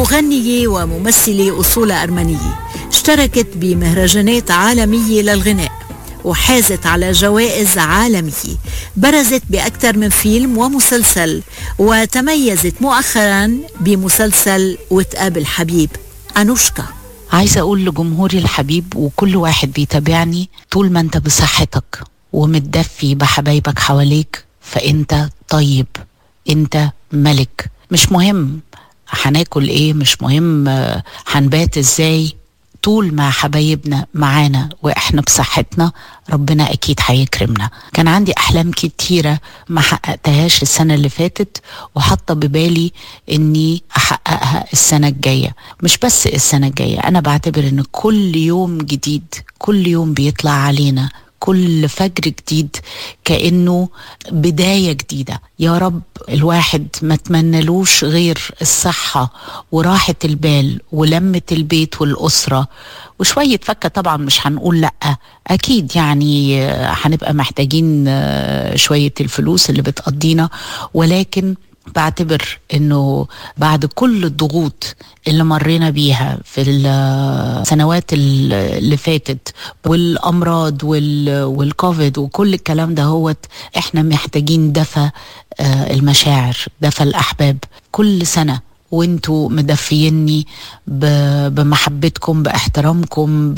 مغنية وممثلة أصولها أرمنية اشتركت بمهرجانات عالمية للغناء وحازت على جوائز عالمية برزت بأكثر من فيلم ومسلسل وتميزت مؤخرا بمسلسل وتقابل حبيب أنوشكا عايزة أقول لجمهوري الحبيب وكل واحد بيتابعني طول ما أنت بصحتك ومتدفي بحبايبك حواليك فأنت طيب أنت ملك مش مهم هناكل ايه مش مهم هنبات ازاي طول ما حبايبنا معانا واحنا بصحتنا ربنا اكيد هيكرمنا كان عندي احلام كتيره ما حققتهاش السنه اللي فاتت وحاطه ببالي اني احققها السنه الجايه مش بس السنه الجايه انا بعتبر ان كل يوم جديد كل يوم بيطلع علينا كل فجر جديد كانه بدايه جديده يا رب الواحد ما تمنلوش غير الصحه وراحه البال ولمه البيت والاسره وشويه فكه طبعا مش هنقول لا اكيد يعني هنبقى محتاجين شويه الفلوس اللي بتقضينا ولكن بعتبر انه بعد كل الضغوط اللي مرينا بيها في السنوات اللي فاتت والامراض والكوفيد وكل الكلام ده هوت احنا محتاجين دفى المشاعر دفى الاحباب كل سنه وانتوا مدفيني بمحبتكم باحترامكم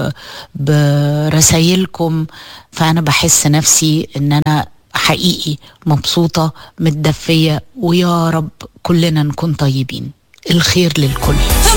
برسايلكم فانا بحس نفسي ان انا حقيقي مبسوطة متدفية ويا رب كلنا نكون طيبين الخير للكل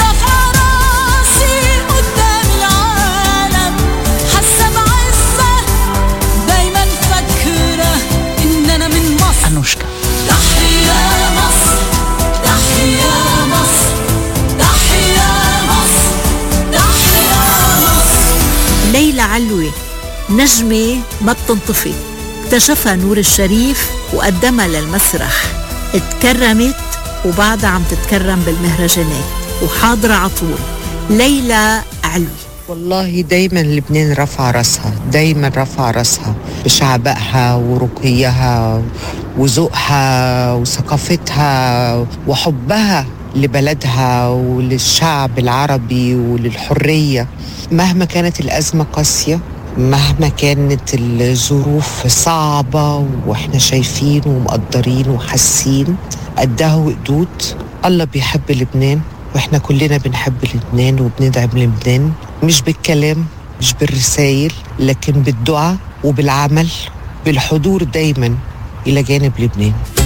أنوشكا تحيا مصر تحيا مصر تحيا مصر تحيا مصر ليلى علوي نجمة ما بتنطفي اكتشفها نور الشريف وقدمها للمسرح اتكرمت وبعدها عم تتكرم بالمهرجانات وحاضرة عطول ليلى علوي والله دايما لبنان رفع راسها دايما رفع راسها بشعبها ورقيها وذوقها وثقافتها وحبها لبلدها وللشعب العربي وللحرية مهما كانت الأزمة قاسية مهما كانت الظروف صعبة واحنا شايفين ومقدرين وحاسين قدها وقدود الله بيحب لبنان واحنا كلنا بنحب لبنان وبندعم لبنان مش بالكلام مش بالرسائل لكن بالدعاء وبالعمل بالحضور دايما إلى جانب لبنان